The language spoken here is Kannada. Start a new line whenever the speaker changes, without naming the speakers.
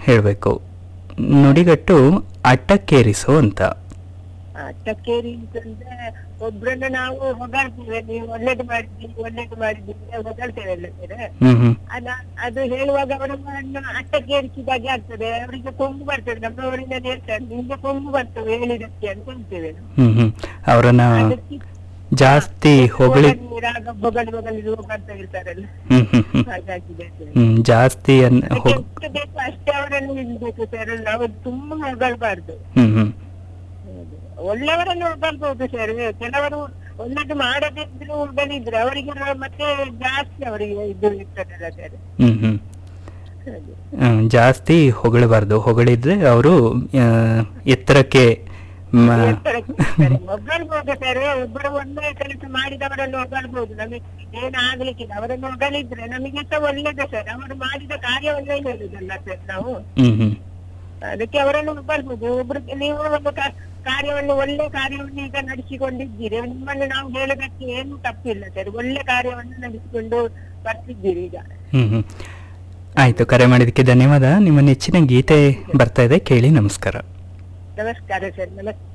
ಹೇಳಬೇಕು ನುಡಿಗಟ್ಟು ಅಟ್ಟಕ್ಕೇರಿಸು ಅಂತ
ಅಟ್ಟಕ್ಕೇರಿ ಅಂತಂದ್ರೆ ಒಬ್ರನ್ನ ನಾವು ಹೊಗಳ್ತೀವಿ ನೀವು ಒಳ್ಳೇದು ಮಾಡಿದ್ದೀರಿ ಒಳ್ಳೇದು ಮಾಡಿದ್ದೀರಿ ಅಂತ ಹೊಗಳ್ತೇವೆ ಎಲ್ಲ ಸರ್
ಹ್ಮ್ ಹ್ಮ್
ಅದ ಅದು ಹೇಳುವಾಗ ಅವರನ್ನ ಅಟ್ಟಕ್ಕೇರಿಸಿದಾಗೆ ಆಗ್ತದೆ ಅವರಿಗೆ ಕೊಂಬು ಬರ್ತದೆ ನಮ್ಮವರಿಂದ ಹೇಳ್ತಾರೆ ನಿಮ್ಗೆ ಕೊಂಬು ಬರ್ತವೆ ಹೇಳಿದಕ್ಕೆ ಅಂತ ಹೇಳ್ತೇವೆ ನಾವು.
ಹ್ಮ್ ಹ್ಮ್ ಅವರನ್ನ
ಅದಕ್ಕೆ
ಜಾಸ್ತಿ ಹೊಗಳಿ
ರಾಗ ಬೊಗಳಿ ಬೊಗಳಿ ರೋಗ ಅಂತ ಹೇಳ್ತಾರಲ್ಲ
ಹ್ಮ್ ಹ್ಮ್ ಹ್ಮ್
ಹಾಗಾಗಿದೆ ಸರ್
ಹ್ಮ್ ಜಾಸ್ತಿ ಅನ್
ಅದಕ್ಕೆ
ಹೊಗ್
ಎಷ್ಟು ಬೇಕು ಅಷ್ಟೇ ಅವರನ್ನು ಇಡ್ಬೇಕು ಸರ್ ನಾವು ತುಂಬಾ ಹೊಗಳ್ಬಾರ್ದು
ಹ್ಮ್ ಹ್ಮ್
ಹೌದು. ಒಳ್ಳೆಯವರನ್ನು ಹೊಗಳ್ಬಹುದು ಸರ್ ಕೆಲವರು ಒಳ್ಳೇದು ಮಾಡದಿದ್ರು ಹೊಗಳಿದ್ರೆ ಅವರಿಗೆ ಮತ್ತೆ ಜಾಸ್ತಿ ಅವರಿಗೆ ಇದು ಇರ್ತದಲ್ಲ ಸರ್
ಹ್ಮ್ ಹ್ಮ್
ಹಾಗೆ.
ಹ್ಮ್, ಜಾಸ್ತಿ ಹೊಗಳಬಾರ್ದು ಹೊಗಳಿದ್ರೆ ಅವರು ಎತ್ತರಕ್ಕೆ ಮ-
ಎತ್ತರಕ್ಕೆ ಹೋಗ್ತಾರೆ. ಹೊಗಳ್ಬೋದು ಸರ್ ಒಬ್ಬರು ಒಂದೇ ಕೆಲಸ ಮಾಡಿದವರನ್ನು ಹೊಗಳ್ಬೋದು ನಮಗೆ ಏನಾಗ್ಲಿಕ್ಕಿಲ್ಲ ಅವರನ್ನು ಹೊಗಳಿದ್ರೆ ನಮಗೆ ಸಹ ಒಳ್ಳೇದೇ ಸರ್ ಅವರು ಮಾಡಿದ ಕಾರ್ಯವನ್ನೇ ಹೇಳುದಲ್ಲ ಸರ್ ನಾವು
ಹ್ಮ್ ಹ್ಮ್
ಅದಕ್ಕೆ ಅವರನ್ನು ಹೊಗಳ್ಬೋದು ಒಬ್ರು ನೀವು ಒಂದು ಕ- ಕಾರ್ಯವನ್ನು ಒಳ್ಳೆ ಕಾರ್ಯವನ್ನು ಈಗ ನಡೆಸಿಕೊಂಡಿದ್ದೀರಿ ನಿಮ್ಮನ್ನು ನಾವು ಹೇಳೋದಕ್ಕೆ ಏನು ತಪ್ಪಿಲ್ಲ ಸರ್ ಒಳ್ಳೆ ಕಾರ್ಯವನ್ನು ನಡೆಸಿಕೊಂಡು ಬರ್ತಿದ್ದೀರಿ ಈಗ
ಹ್ಮ್ ಹ್ಮ್ ಆಯ್ತು ಕರೆ ಮಾಡಿದ್ದಕ್ಕೆ ಧನ್ಯವಾದ ನಿಮ್ಮ ನೆಚ್ಚಿನ ಗೀತೆ ಬರ್ತಾ ಇದೆ ಕೇಳಿ ನಮಸ್ಕಾರ
ನಮಸ್ಕಾರ ಸರ್ ನಮಸ್ಕಾರ